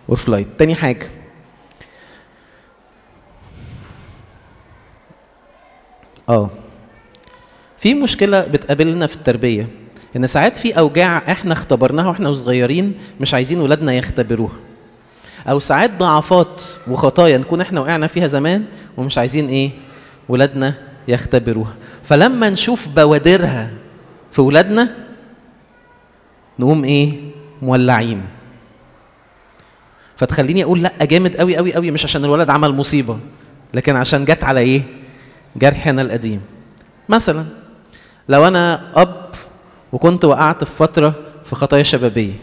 اور فلايت تاني حاجه اه في مشكله بتقابلنا في التربيه ان ساعات في اوجاع احنا اختبرناها واحنا صغيرين مش عايزين ولادنا يختبروها او ساعات ضعفات وخطايا نكون احنا وقعنا فيها زمان ومش عايزين ايه ولادنا يختبروها فلما نشوف بوادرها في ولادنا نقوم ايه مولعين فتخليني اقول لا جامد قوي قوي قوي مش عشان الولد عمل مصيبه لكن عشان جت على ايه جرحنا القديم مثلا لو انا اب وكنت وقعت في فتره في خطايا شبابيه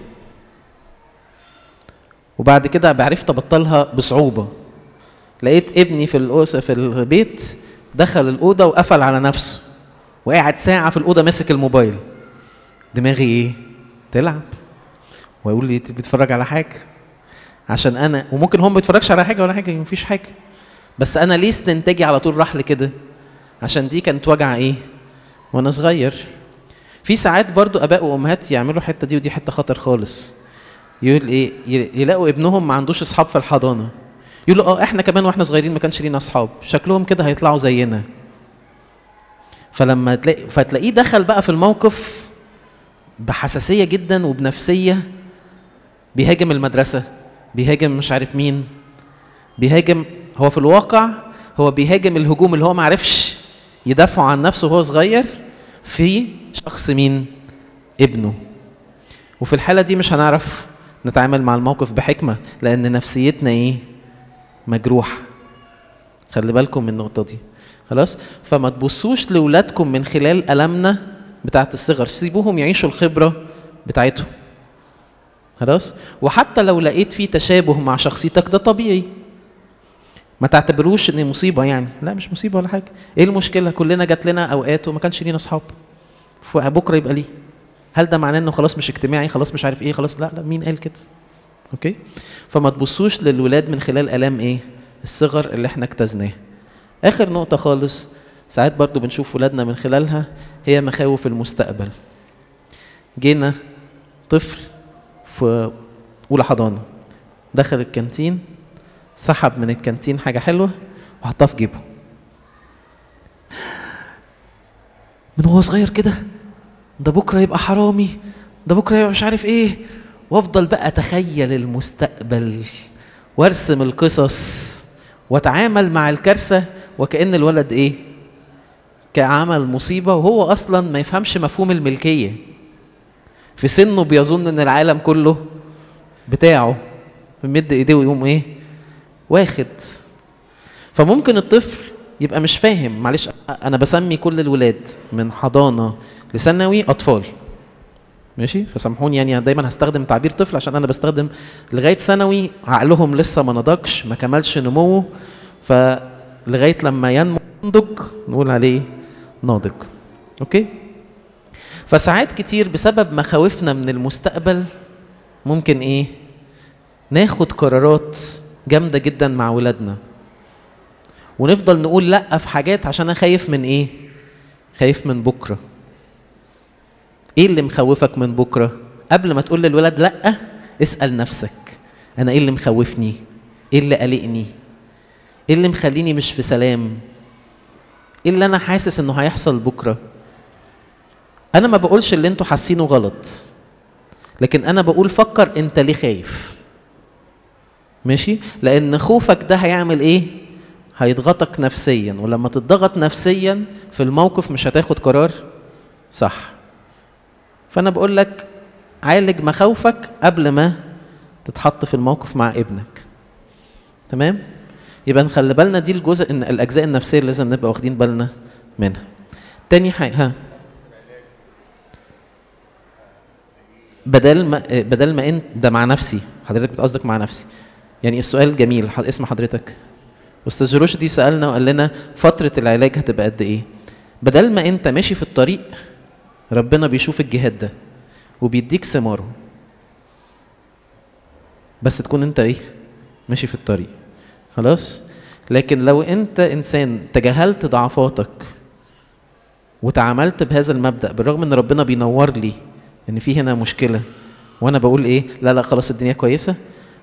وبعد كده عرفت ابطلها بصعوبه لقيت ابني في الأوس في البيت دخل الاوضه وقفل على نفسه وقعد ساعه في الاوضه ماسك الموبايل دماغي ايه تلعب ويقول لي انت بتتفرج على حاجه عشان انا وممكن هو ما بيتفرجش على حاجه ولا حاجه مفيش حاجه بس انا ليه استنتاجي على طول راح لكده عشان دي كانت وجعه ايه وانا صغير في ساعات برضو اباء وامهات يعملوا الحته دي ودي حته خطر خالص يقول ايه يلاقوا ابنهم ما عندوش اصحاب في الحضانه يقولوا اه احنا كمان واحنا صغيرين ما كانش لينا اصحاب شكلهم كده هيطلعوا زينا فلما تلاقي فتلاقيه دخل بقى في الموقف بحساسيه جدا وبنفسيه بيهاجم المدرسه بيهاجم مش عارف مين بيهاجم هو في الواقع هو بيهاجم الهجوم اللي هو ما عرفش يدافع عن نفسه وهو صغير في شخص مين ابنه وفي الحاله دي مش هنعرف نتعامل مع الموقف بحكمه لان نفسيتنا ايه مجروحه خلي بالكم من النقطه دي خلاص فما تبصوش لاولادكم من خلال المنا بتاعت الصغر سيبوهم يعيشوا الخبره بتاعتهم خلاص وحتى لو لقيت في تشابه مع شخصيتك ده طبيعي ما تعتبروش ان مصيبه يعني لا مش مصيبه ولا حاجه ايه المشكله كلنا جات لنا اوقات وما كانش لينا اصحاب بكره يبقى ليه هل ده معناه انه خلاص مش اجتماعي خلاص مش عارف ايه خلاص لا لا مين قال كده اوكي فما تبصوش للولاد من خلال الام ايه الصغر اللي احنا اجتزناه اخر نقطه خالص ساعات برضو بنشوف ولادنا من خلالها هي مخاوف المستقبل جينا طفل في اولى حضانه دخل الكانتين سحب من الكانتين حاجه حلوه وحطها في جيبه من هو صغير كده ده بكره يبقى حرامي ده بكره يبقى مش عارف ايه وافضل بقى اتخيل المستقبل وارسم القصص واتعامل مع الكارثه وكأن الولد ايه كعمل مصيبه وهو اصلا ما يفهمش مفهوم الملكيه في سنه بيظن ان العالم كله بتاعه بيمد ايديه ويقوم ايه واخد فممكن الطفل يبقى مش فاهم معلش انا بسمي كل الولاد من حضانه لثانوي اطفال ماشي فسامحوني يعني دايما هستخدم تعبير طفل عشان انا بستخدم لغايه ثانوي عقلهم لسه ما نضجش ما كملش نموه فلغايه لما ينمو ينضج نقول عليه ناضج اوكي فساعات كتير بسبب مخاوفنا من المستقبل ممكن ايه ناخد قرارات جامده جدا مع ولادنا ونفضل نقول لا في حاجات عشان انا خايف من ايه خايف من بكره ايه اللي مخوفك من بكره قبل ما تقول للولد لا اسال نفسك انا ايه اللي مخوفني ايه اللي قلقني ايه اللي مخليني مش في سلام ايه اللي انا حاسس انه هيحصل بكره انا ما بقولش اللي انتوا حاسينه غلط لكن انا بقول فكر انت ليه خايف ماشي لان خوفك ده هيعمل ايه هيضغطك نفسيا ولما تضغط نفسيا في الموقف مش هتاخد قرار صح فانا بقول لك عالج مخاوفك قبل ما تتحط في الموقف مع ابنك تمام يبقى نخلي بالنا دي الجزء ان الاجزاء النفسيه اللي لازم نبقى واخدين بالنا منها تاني حاجه ها بدل ما بدل ما انت ده مع نفسي حضرتك بتقصدك مع نفسي يعني السؤال جميل اسم حضرتك استاذ رشدي سالنا وقال لنا فتره العلاج هتبقى قد ايه بدل ما انت ماشي في الطريق ربنا بيشوف الجهاد ده وبيديك ثماره بس تكون انت ايه ماشي في الطريق خلاص لكن لو انت انسان تجاهلت ضعفاتك وتعاملت بهذا المبدا بالرغم ان ربنا بينور لي ان في هنا مشكله وانا بقول ايه لا لا خلاص الدنيا كويسه